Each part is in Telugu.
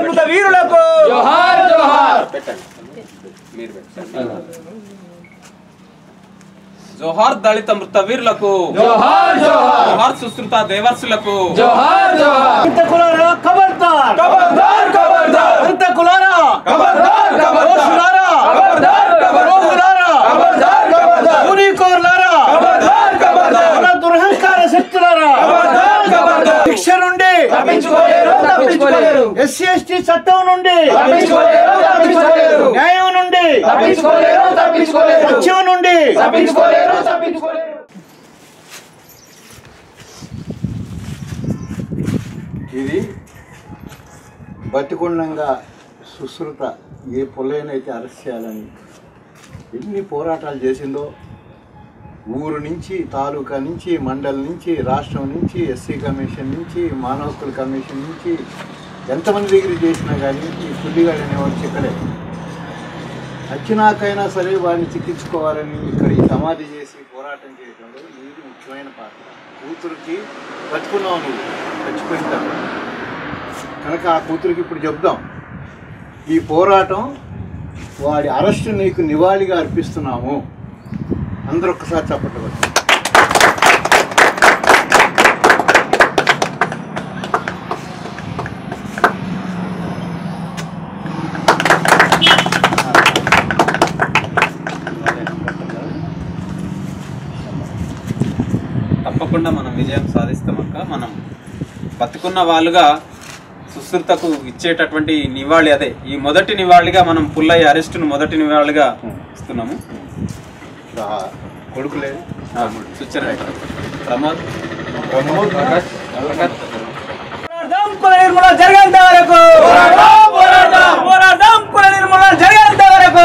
మృత వీరులకు జోహార్ జోహార్ మీరు పెట్టండి. జోహార్ దళిత మృత వీరులకు జోహార్ జోహార్ జోహార్ సుశ్రుత దేవర్సులకు జోహార్ జోహార్ కులారా ఖబర్దార్ ఖబర్దార్ ఖబర్దార్ అంత కులారా ఖబర్దార్ ఖబర్దార్ దోషులారా ఖబర్దార్ ఖబర్దార్ రోగులారా ఖబర్దార్ ఖబర్దార్ కూలీకోర్లారా ఖబర్దార్ ఖబర్దార్ మన దురహంకార శక్తులారా ఖబర్దార్ ఖబర్దార్ శిక్ష నుండి తప్పించుకోలేరు తప్పించుకోలేరు ఎస్సీ ఎస్టీ చట్టం నుండి తప్పించుకోలేరు తప్పించుకోలేరు న్యాయం నుండి తప్పించుకోలేరు తప్పించుకోలేరు సత్యం నుండి తప్పించుకోలేరు తప్పించుకోలేరు ఇది బతికుండంగా సుశ్రుత ఏ పొల్లైనైతే అరెస్ట్ చేయాలని ఎన్ని పోరాటాలు చేసిందో ఊరు నుంచి తాలూకా నుంచి మండల్ నుంచి రాష్ట్రం నుంచి ఎస్సీ కమిషన్ నుంచి మానవ హక్కుల కమిషన్ నుంచి ఎంతమంది దగ్గర చేసినా కానీ ఈ పుల్లిగాడు అనేవాడు చిక్కడే వచ్చినాకైనా సరే వాడిని చిక్కించుకోవాలని ఇక్కడ ఈ సమాధి చేసి పోరాటం చేయడంలో ఇది ముఖ్యమైన పాత్ర కూతురికి బతుకున్నావు నువ్వు చచ్చిపోయింటావు కనుక ఆ కూతురికి ఇప్పుడు చెప్దాం ఈ పోరాటం వాడి అరెస్ట్ నీకు నివాళిగా అర్పిస్తున్నాము అందరూ ఒక్కసారి చప్పట్లు కొట్టండి. తప్పకుండా మనం విజయం సాధిస్తాం అక్క మనం బతుకున్న వాళ్ళుగా సుశ్రుతకు ఇచ్చేటటువంటి నివాళి అదే ఈ మొదటి నివాళిగా మనం పుల్లయ్య అరెస్టును మొదటి నివాళిగా ఇస్తున్నాము ఆ కొడుకులే సుచర ప్రమోద్ ప్రమోద్ పోరాటం కుల నిర్మూలన జరిగేంత వరకు పోరాటం కుల నిర్మూలన జరిగేంత వరకు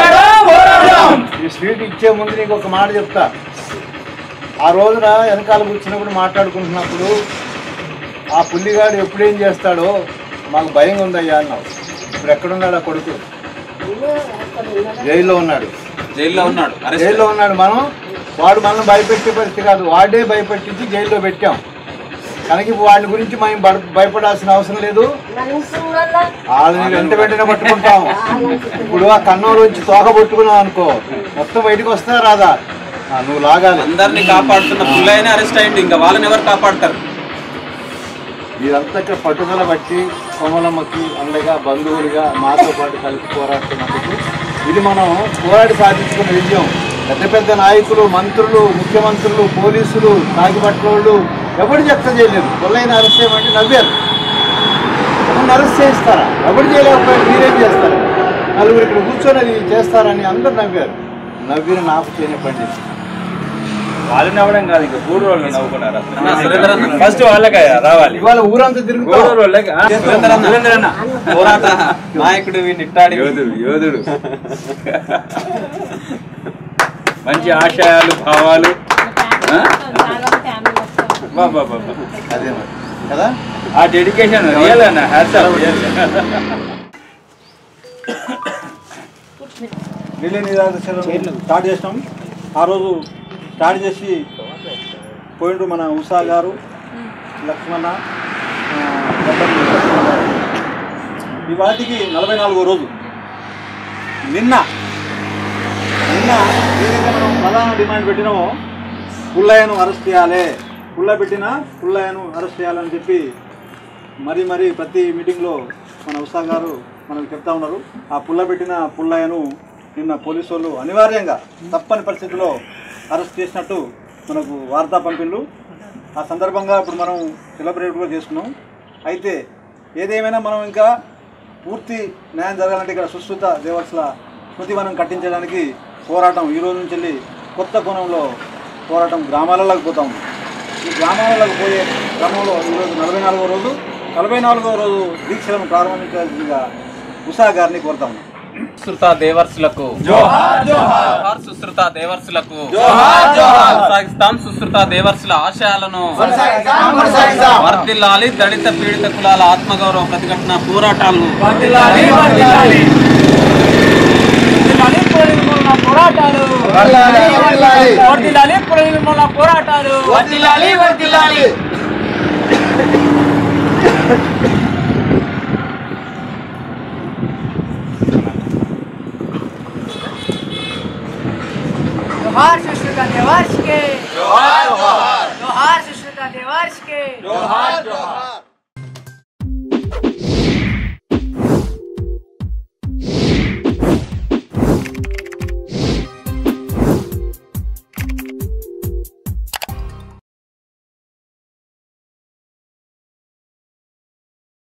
ఈ స్వీట్ ఇచ్చే ముందు నీకు ఒక మాట చెప్తా ఆ రోజున వెనకాల కూర్చున్నప్పుడు మాట్లాడుకుంటున్నప్పుడు ఆ పుల్లిగాడు ఎప్పుడేం చేస్తాడో మాకు భయం ఉందయ్యా అన్నావు ఇప్పుడు ఎక్కడున్నాడు ఆ కొడుకు జైల్లో ఉన్నాడు జైల్లో ఉన్నాడు అరెస్ట్ జైల్లో ఉన్నాడు మనం వాడు మనం భయపెట్టే పరిస్థితి కాదు వాడే భయపెట్టించి జైల్లో పెట్టాం కనుక ఇప్పుడు వాడి గురించి మనం భయ- భయపడాల్సిన అవసరం లేదు వాళ్ళని వెంట వెంటనే పట్టుకుంటాం ఇప్పుడు ఆ కన్నంలోంచి తోక పట్టుకున్నావు అనుకో మొత్తం బయటకు వస్తా రాదా ఆ, నువ్వు లాగాలి అందరినీ కాపాడుతున్న పుల్లయ్యనే అరెస్ట్ అయ్యింది ఇంకా వాళ్ళని ఎవరు కాపాడతారు మీరంతా ఇక్కడ పట్టుదల బట్టి కోమలమ్మకి అండగా బంధువులుగా మాతో పాటు కలిసి పోరాడుతున్నందుకు ఇది మనం పోరాడి సాధించుకున్న విజయం పెద్ద పెద్ద నాయకులు మంత్రులు ముఖ్యమంత్రులు పోలీసులు కాకిపట్లోళ్ళు ఎవరు చెప్తా చేయలేదు పొల్లైన అరెస్ట్ చేయమంటే నవ్వారు నన్ను అరెస్ట్ చేయిస్తారా ఎవరు చేయలేకపోయారు మీరేం చేస్తారా నలుగురు ఇక్కడ కూర్చొని అది చేస్తారని అందరు నవ్వారు నవ్విన నాకు చేయని పండి వాళ్ళు నవ్వడం కాదు ఇంకా గూడూరు వాళ్ళు నవ్వుకున్నారు అన్న, సురేందర్ అన్న. ఫస్ట్ వాళ్ళకే రావాలి ఇవాళ ఊరంతా తిరుగుతాం గూడూరు వాళ్ళకి ఆ, సురేందర్ అన్న. సురేందర్ అన్న పోరాట నాయకుడు నిట్టాడి యోధుడు యోధుడు మంచి ఆశయాలు భావాలు ఆ? బా, బా, బా, బా. అదే మరి కదా ఆ డెడికేషన్ రియల్ అన్న హ్యాట్స్ ఆఫ్ రిలే నిరాదర్శనం స్టార్ట్ చేసినాం ఆ రోజు స్టార్ట్ చేసి పోయిండ్రు మన ఉషా గారు లక్ష్మణ ఆ, గడ్డం లక్ష్మణ గారు. ఇవాటికి నలభై నాలుగో రోజు నిన్న నిన్న ఏదైతే మనం ప్రధాన డిమాండ్ పెట్టినామో పుల్లయ్యను అరెస్ట్ చేయాలి పుల్ల పెట్టిన పుల్లయ్యను అరెస్ట్ చేయాలని చెప్పి మరీ మరీ ప్రతి మీటింగ్లో మన ఉషా గారు మనకు చెప్తా ఉన్నారు ఆ పుల్ల పెట్టిన పుల్లయ్యను నిన్న పోలీసు వాళ్ళు అనివార్యంగా తప్పని పరిస్థితిలో అరెస్ట్ చేసినట్టు మనకు వార్తా పంపిణలు ఆ సందర్భంగా ఇప్పుడు మనం సెలబ్రేట్ కూడా చేసుకున్నాం అయితే ఏదేమైనా మనం ఇంకా పూర్తి న్యాయం జరగాలంటే ఇక్కడ సుశ్రుత దేవర్స్ల స్మృతివనం కట్టించడానికి పోరాటం ఈ రోజు నుంచి వెళ్ళి కొత్త కోణంలో పోరాటం గ్రామాలలోకి పోతా ఉంది ఈ గ్రామాలకు పోయే క్రమంలో ఈరోజు నలభై నాలుగో రోజు నలభై నాలుగో రోజు దీక్షలను ప్రారంభించాల్సిందిగా ఉషా గారిని కోరుతా ఉన్నాం సుశ్రుత దేవర్సులకు జోహార్ జోహార్ సుశ్రుత దేవర్సులకు జోహార్ జోహార్ కొనసాగిస్తాం సుశ్రుత దేవర్సుల ఆశయాలను వర్ధిల్లాలి దళిత పీడిత కులాల ఆత్మగౌరవ ప్రతిఘటన పోరాటాలు వర్ధిల్లాలి కుల నిర్మూలన పోరాటాలు వర్ధిల్లాలి కుల నిర్మూలన పోరాటాలు వర్ధిల్లాలి వర్ధిల్లాలి जोहार सुश्रुता देवर्ष के జోహార్ జోహార్ जोहार सुश्रुता देवर्ष के జోహార్ జోహార్